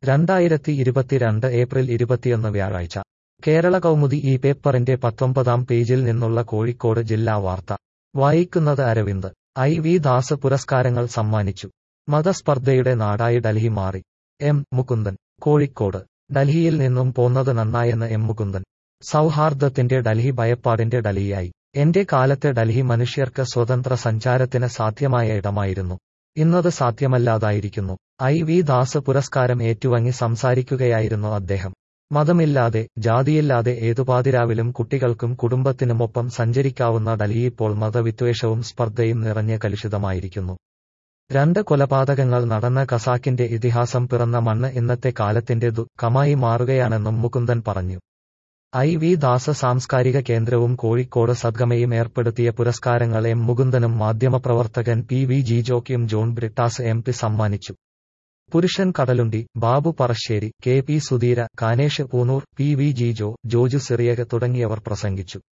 രണ്ടായിരത്തി ഇരുപത്തിരണ്ട് ഏപ്രിൽ ഇരുപത്തിയൊന്ന് വ്യാഴാഴ്ച കേരള കൗമുദി ഈ പേപ്പറിന്റെ പത്തൊമ്പതാം പേജിൽ നിന്നുള്ള കോഴിക്കോട് ജില്ലാ വാർത്ത വായിക്കുന്നത് അരവിന്ദ് ഐ വി ദാസ് പുരസ്കാരങ്ങൾ സമ്മാനിച്ചു മതസ്പർദ്ധയുടെ നാടായി ഡൽഹി മാറി എം മുകുന്ദൻ കോഴിക്കോട് ഡൽഹിയിൽ നിന്നും പോന്നത് നന്നായെന്ന് എം മുകുന്ദൻ സൗഹാർദ്ദത്തിന്റെ ഡൽഹി ഭയപ്പാടിന്റെ ഡൽഹിയായി എന്റെ കാലത്തെ ഡൽഹി മനുഷ്യർക്ക് സ്വതന്ത്ര സഞ്ചാരത്തിന് സാധ്യമായ ഇടമായിരുന്നു ഇന്നത് സാധ്യമല്ലാതായിരിക്കുന്നു ഐ വി ദാസ് പുരസ്കാരം ഏറ്റുവാങ്ങി സംസാരിക്കുകയായിരുന്നു അദ്ദേഹം മതമില്ലാതെ ജാതിയില്ലാതെ ഏതുപാതിരാവിലും കുട്ടികൾക്കും കുടുംബത്തിനുമൊപ്പം സഞ്ചരിക്കാവുന്ന ഡൽഹി ഇപ്പോൾ മതവിദ്വേഷവും സ്പർദ്ധയും നിറഞ്ഞ് കലുഷിതമായിരിക്കുന്നു രണ്ട് കൊലപാതകങ്ങൾ നടന്ന കസാക്കിന്റെ ഇതിഹാസം പിറന്ന മണ്ണ് ഇന്നത്തെ കാലത്തിന്റെ ദുഃഖമായി മാറുകയാണെന്നും മുകുന്ദൻ പറഞ്ഞു ഐ വി ദാസ സാംസ്കാരിക കേന്ദ്രവും കോഴിക്കോട് സദ്ഗമയും ഏർപ്പെടുത്തിയ പുരസ്കാരങ്ങൾ എം മുകുന്ദനും മാധ്യമപ്രവർത്തകൻ പി വി ജിജോയ്ക്കും ജോൺ ബ്രിട്ടാസ് എം പി സമ്മാനിച്ചു Purushan Kadalundi Babu Parassery K P Sudheera Kanesh Poonoor P V Jijo Joju Cyriac തുടങ്ങിയവർ പ്രസംഗിച്ചു